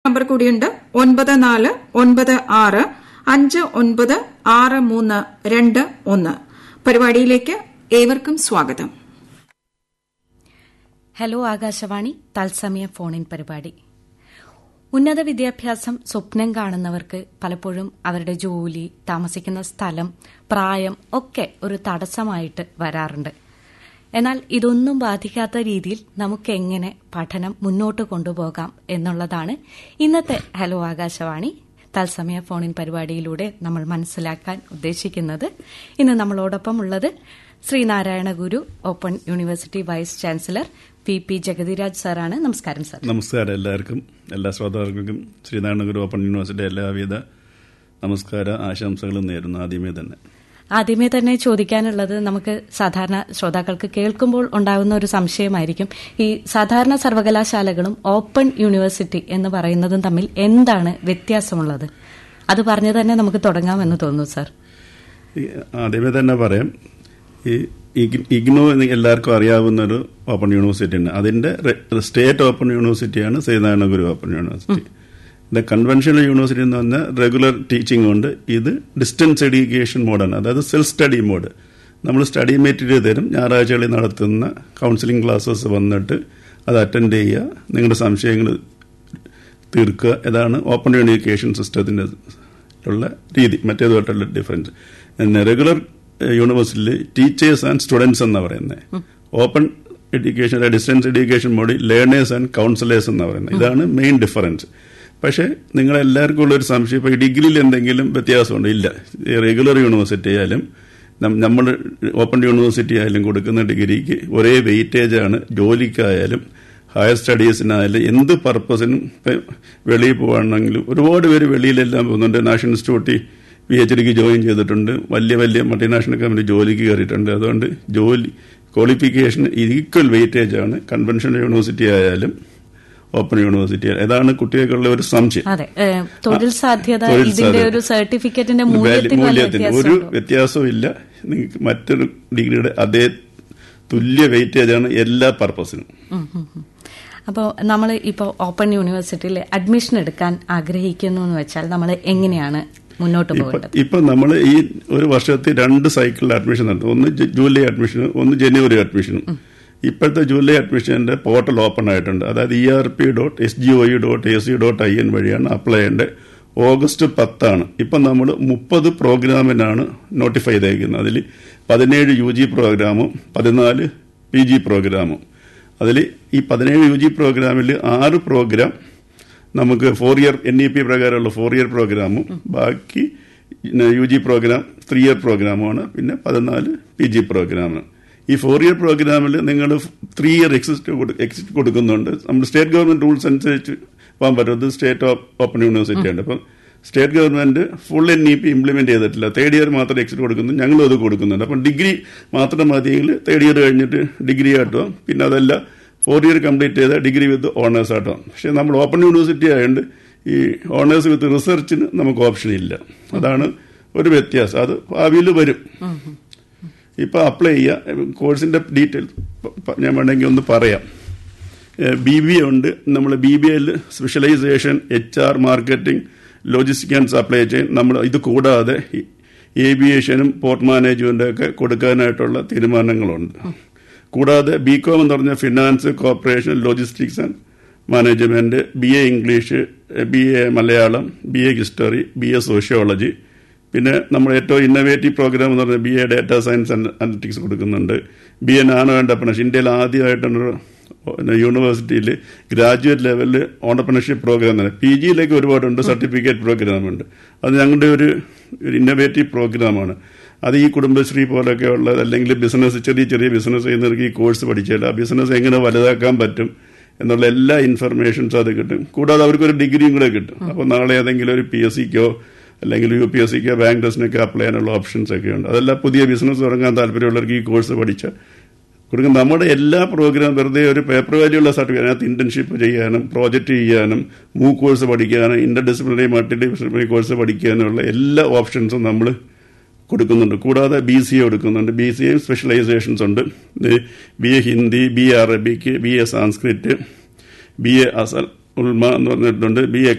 Number കൂടിയുണ്ട് ഒൻപത് നാല് ഒൻപത് ആറ് അഞ്ച് ഒൻപത് ആറ് മൂന്ന് രണ്ട് ഒന്ന് പരിപാടിയിലേക്ക് ഏവർക്കും സ്വാഗതം ഹലോ ആകാശവാണി തത്സമയ ഫോണിൻ പരിപാടി ഉന്നത വിദ്യാഭ്യാസം സ്വപ്നം കാണുന്നവർക്ക് പലപ്പോഴും അവരുടെ ജോലി താമസിക്കുന്ന സ്ഥലം പ്രായം ഒക്കെ ഒരു തടസ്സമായിട്ട് വരാറുണ്ട് എന്നാൽ ഇതൊന്നും ബാധിക്കാത്ത രീതിയിൽ നമുക്ക് എങ്ങനെ പഠനം മുന്നോട്ട് കൊണ്ടുപോകാം എന്നുള്ളതാണ് ഇന്നത്തെ ഹലോ ആകാശവാണി തത്സമയ ഫോണിൻ പരിപാടിയിലൂടെ നമ്മൾ മനസ്സിലാക്കാൻ ഉദ്ദേശിക്കുന്നത് ഇന്ന് നമ്മളോടൊപ്പം ഉള്ളത് Sreenarayana Guru open university vice chancellor P P Jagathiraj സാറാണ് നമസ്കാരം സാർ നമസ്കാരം എല്ലാവർക്കും എല്ലാ ശ്രോതാക്കൾക്കും ശ്രീനാരായണ ഗുരു ഓപ്പൺ യൂണിവേഴ്സിറ്റി എല്ലാവിധ നമസ്കാര ആശംസകളും നേരുന്നു ആദ്യമേ തന്നെ ആദ്യമേ തന്നെ ചോദിക്കാനുള്ളത് നമുക്ക് സാധാരണ ശ്രോതാക്കൾക്ക് കേൾക്കുമ്പോൾ ഉണ്ടാകുന്ന ഒരു സംശയമായിരിക്കും ഈ സാധാരണ സർവകലാശാലകളും ഓപ്പൺ യൂണിവേഴ്സിറ്റി എന്ന് പറയുന്നതും തമ്മിൽ എന്താണ് വ്യത്യാസമുള്ളത് അത് പറഞ്ഞു തന്നെ നമുക്ക് തുടങ്ങാമെന്ന് തോന്നുന്നു സാർ ഈ ആദ്യമേ തന്നെ പറയാം ഈ ഇഗ്- ഇഗ്നോ എന്ന് എല്ലാവർക്കും അറിയാവുന്ന ഒരു ഓപ്പൺ യൂണിവേഴ്സിറ്റി ഉണ്ട് അതിന്റെ റെ- സ്റ്റേറ്റ് ഓപ്പൺ യൂണിവേഴ്സിറ്റിയാണ് ശ്രീനാരായണ ഗുരു ഓപ്പൺ യൂണിവേഴ്സിറ്റി ഇത് കൺവെൻഷണൽ യൂണിവേഴ്സിറ്റി എന്ന് പറഞ്ഞാൽ റെഗുലർ ടീച്ചിങ് ഉണ്ട് ഇത് ഡിസ്റ്റൻസ് എഡ്യൂക്കേഷൻ മോഡാണ് അതായത് സെൽഫ് സ്റ്റഡി മോഡ് നമ്മൾ സ്റ്റഡി മെറ്റീരിയൽ തരും ഞായറാഴ്ചകളിൽ നടത്തുന്ന കൗൺസിലിംഗ് ക്ലാസ്സസ് വന്നിട്ട് അത് അറ്റൻഡ് ചെയ്യുക നിങ്ങളുടെ സംശയങ്ങൾ തീർക്കുക ഇതാണ് ഓപ്പൺ എഡ്യൂക്കേഷൻ സിസ്റ്റത്തിന്റെ ഉള്ള രീതി മറ്റേതുമായിട്ടുള്ള ഡിഫറൻസ് പിന്നെ റെഗുലർ യൂണിവേഴ്സിറ്റിയിൽ ടീച്ചേഴ്സ് ആൻഡ് സ്റ്റുഡൻസ് എന്നാ പറയുന്നത് ഓപ്പൺ എഡ്യൂക്കേഷൻ ഡിസ്റ്റൻസ് എഡ്യൂക്കേഷൻ മോഡി ലേണേഴ്സ് ആൻഡ് കൗൺസിലേഴ്സ് എന്നാ പറയുന്നത് ഇതാണ് മെയിൻ ഡിഫറൻസ് പക്ഷേ നിങ്ങളെല്ലാവർക്കും ഉള്ള ഒരു സംശയം ഇപ്പോൾ ഈ ഡിഗ്രിയിൽ എന്തെങ്കിലും വ്യത്യാസമുണ്ട് ഇല്ല ഈ റെഗുലർ യൂണിവേഴ്സിറ്റി ആയാലും നമ്മൾ ഓപ്പൺ യൂണിവേഴ്സിറ്റി ആയാലും കൊടുക്കുന്ന ഡിഗ്രിക്ക് ഒരേ വെയിറ്റേജ് ആണ് ജോലിക്കായാലും ഹയർ സ്റ്റഡീസിനായാലും എന്ത് പർപ്പസിനും ഇപ്പം വെളിയിൽ പോവാണെങ്കിലും ഒരുപാട് പേര് വെളിയിലെല്ലാം പോകുന്നുണ്ട് നാഷണൽ ഇൻസ്റ്റിറ്റ്യൂട്ടിൽ പി എച്ച് ഡിക്ക് ജോയിൻ ചെയ്തിട്ടുണ്ട് വലിയ വലിയ മൾട്ടിനാഷണൽ കമ്പനി ജോലിക്ക് കയറിയിട്ടുണ്ട് അതുകൊണ്ട് ജോലി ക്വാളിഫിക്കേഷൻ ഈക്വൽ വെയിറ്റേജ് ആണ് കൺവെൻഷണൽ യൂണിവേഴ്സിറ്റി ആയാലും ഓപ്പൺ യൂണിവേഴ്സിറ്റി ആയാലും ഇതാണ് കുട്ടികൾക്കുള്ള ഒരു സംശയം അതെ ഏഹ്, തൊഴിൽ സാധ്യത തൊഴിൽ ഇതിന്റെ സാധ്യത. ഒരു സർട്ടിഫിക്കറ്റിന്റെ വാല്യൂ- മൂല്യത്തിന് വല്ല മൂല്യത്തിന് ഒരു വ്യത്യാസമുണ്ടോ? വ്യത്യാസവും ഇല്ല നിങ്ങൾക്ക് മറ്റൊരു ഡിഗ്രിയുടെ അതേ തുല്യ വെയിറ്റേജ് ആണ് എല്ലാ പർപ്പസിനും അപ്പോൾ നമ്മൾ ഇപ്പോൾ ഓപ്പൺ യൂണിവേഴ്സിറ്റിയിൽ അഡ്മിഷൻ എടുക്കാൻ ആഗ്രഹിക്കുന്നു എന്ന് വെച്ചാൽ നമ്മൾ എങ്ങനെയാണ് മുന്നോട്ട് ഇപ്പൊ പോകേണ്ടത് ഇപ്പൊ നമ്മൾ ഈ ഒരു വർഷത്തിൽ രണ്ട് സൈക്കിളിൽ അഡ്മിഷൻ നടത്തും ഒന്ന് ജു- ജൂലൈ അഡ്മിഷനും ഒന്ന് ജനുവരി അഡ്മിഷനും ഇപ്പോഴത്തെ ജൂലൈ അഡ്മിഷന്റെ പോർട്ടൽ ഓപ്പൺ ആയിട്ടുണ്ട് അതായത് E R P dot S G O E dot A C dot I N വഴിയാണ് അപ്ലൈ ചെയ്യേണ്ടത് ഓഗസ്റ്റ് പത്താണ് ഇപ്പൊ നമ്മൾ മുപ്പത് പ്രോഗ്രാമിനാണ് നോട്ടിഫൈ ചെയ്തേക്കുന്നത് അതിൽ പതിനേഴ് യു ജി പ്രോഗ്രാമും പതിനാല് പി ജി പ്രോഗ്രാമും അതിൽ ഈ പതിനേഴ് യു ജി പ്രോഗ്രാമിൽ ആറ് പ്രോഗ്രാം നമുക്ക് four year N E P പ്രകാരമുള്ള ഫോർ ഇയർ പ്രോഗ്രാമും ബാക്കി U G programme three year പ്രോഗ്രാമുമാണ് പിന്നെ പതിനാല് പി ജി പ്രോഗ്രാമാണ് ഈ ഫോർ ഇയർ പ്രോഗ്രാമിൽ നിങ്ങൾ ത്രീ ഇയർ എക്സിറ്റ് എക്സിറ്റ് കൊടുക്കുന്നുണ്ട് നമ്മുടെ സ്റ്റേറ്റ് ഗവൺമെന്റ് റൂൾസ് അനുസരിച്ച് പോകാൻ പറ്റും ഇത് സ്റ്റേറ്റ് ഓപ്പൺ യൂണിവേഴ്സിറ്റി ഉണ്ട് അപ്പം state government full N E P implement ചെയ്തിട്ടില്ല തേർഡ് ഇയർ മാത്രം എക്സിറ്റ് കൊടുക്കുന്നു ഞങ്ങളും അത് കൊടുക്കുന്നുണ്ട് അപ്പം ഡിഗ്രി മാത്രം മതിയെങ്കിൽ തേർഡ് ഇയർ കഴിഞ്ഞിട്ട് ഡിഗ്രി ആട്ടോ പിന്നെ അതല്ല ഫോർ ഇയർ കംപ്ലീറ്റ് ചെയ്ത ഡിഗ്രി വിത്ത് ഓണേഴ്സ് ആട്ടോ പക്ഷെ നമ്മൾ ഓപ്പൺ യൂണിവേഴ്സിറ്റി ആയതുകൊണ്ട് ഈ ഓണേഴ്സ് വിത്ത് റിസർച്ചിന് നമുക്ക് ഓപ്ഷൻ ഇല്ല അതാണ് ഒരു വ്യത്യാസം അത് ഭാവിയിൽ വരും ഇപ്പൊ അപ്ലൈ ചെയ്യുക കോഴ്സിന്റെ ഡീറ്റെയിൽസ് ഞാൻ വേണമെങ്കിൽ ഒന്ന് പറയാം ബി ബി എ ഉണ്ട് നമ്മൾ ബി ബി എയിൽ specialisation H R marketing logistic and supply chain നമ്മൾ ഇത് കൂടാതെ ഏവിയേഷനും പോർട്ട് മാനേജ്മെന്റും ഒക്കെ കൊടുക്കാനായിട്ടുള്ള തീരുമാനങ്ങളുണ്ട് കൂടാതെ ബി കോം എന്ന് പറഞ്ഞ finance corporation logistics and management B A English B A Malayalam B A history B A sociology പിന്നെ നമ്മൾ ഏറ്റവും ഇന്നോവേറ്റീവ് പ്രോഗ്രാം എന്ന് പറഞ്ഞാൽ B A data science and analytics കൊടുക്കുന്നുണ്ട് ബി എ നാനോ എന്റർപ്രണർഷിപ്പ് ഇന്ത്യയിൽ ആദ്യമായിട്ടാണ് യൂണിവേഴ്സിറ്റിയിൽ ഗ്രാജുവേറ്റ് ലെവലിൽ ഓണ്ടർപ്രണർഷിപ്പ് പ്രോഗ്രാം തന്നെ പി ജിയിലേക്ക് ഒരുപാടുണ്ട് സർട്ടിഫിക്കറ്റ് പ്രോഗ്രാം ഉണ്ട് അത് ഞങ്ങളുടെ ഒരു ഇന്നോവേറ്റീവ് പ്രോഗ്രാമാണ് അത് ഈ കുടുംബശ്രീ പോലൊക്കെ ഉള്ളത് അല്ലെങ്കിൽ ബിസിനസ് ചെറിയ ചെറിയ ബിസിനസ് ചെയ്യുന്നവർക്ക് ഈ കോഴ്സ് പഠിച്ചാൽ ആ ബിസിനസ് എങ്ങനെ വലുതാക്കാൻ പറ്റും എന്നുള്ള എല്ലാ ഇൻഫർമേഷൻസും അത് കിട്ടും കൂടാതെ അവർക്കൊരു ഡിഗ്രിയും കൂടെ കിട്ടും അപ്പോൾ നാളെ ഏതെങ്കിലും ഒരു പി എസ് സിക്കോ അല്ലെങ്കിൽ യു പി എസ് സിക്കോ ബാങ്ക് ടെസ്റ്റിനൊക്കെ അപ്ലൈ ചെയ്യാനുള്ള ഓപ്ഷൻസ് ഒക്കെ ഉണ്ട് അതെല്ലാം പുതിയ ബിസിനസ് തുടങ്ങാൻ താല്പര്യമുള്ളവർക്ക് ഈ കോഴ്സ് പഠിച്ചാൽ കൊടുക്കും നമ്മുടെ എല്ലാ പ്രോഗ്രാം വെറുതെ ഒരു പേപ്പർ വാല്യുള്ള സർട്ടിഫിക്കറ്റ് അതിനകത്ത് ഇന്റേൺഷിപ്പ് ചെയ്യാനും പ്രോജക്റ്റ് ചെയ്യാനും മൂ കോഴ്സ് പഠിക്കാനും inter disciplinary multi disciplinary course പഠിക്കാനുള്ള എല്ലാ ഓപ്ഷൻസും നമ്മൾ കൊടുക്കുന്നുണ്ട് കൂടാതെ ബി സി എ കൊടുക്കുന്നുണ്ട് ബി സി എ സ്പെഷ്യലൈസേഷൻസ് ഉണ്ട് B A Hindi B A Arabic B A Sanskrit B A അസൽ ഉൽമ എന്ന് പറഞ്ഞിട്ടുണ്ട് ബി എ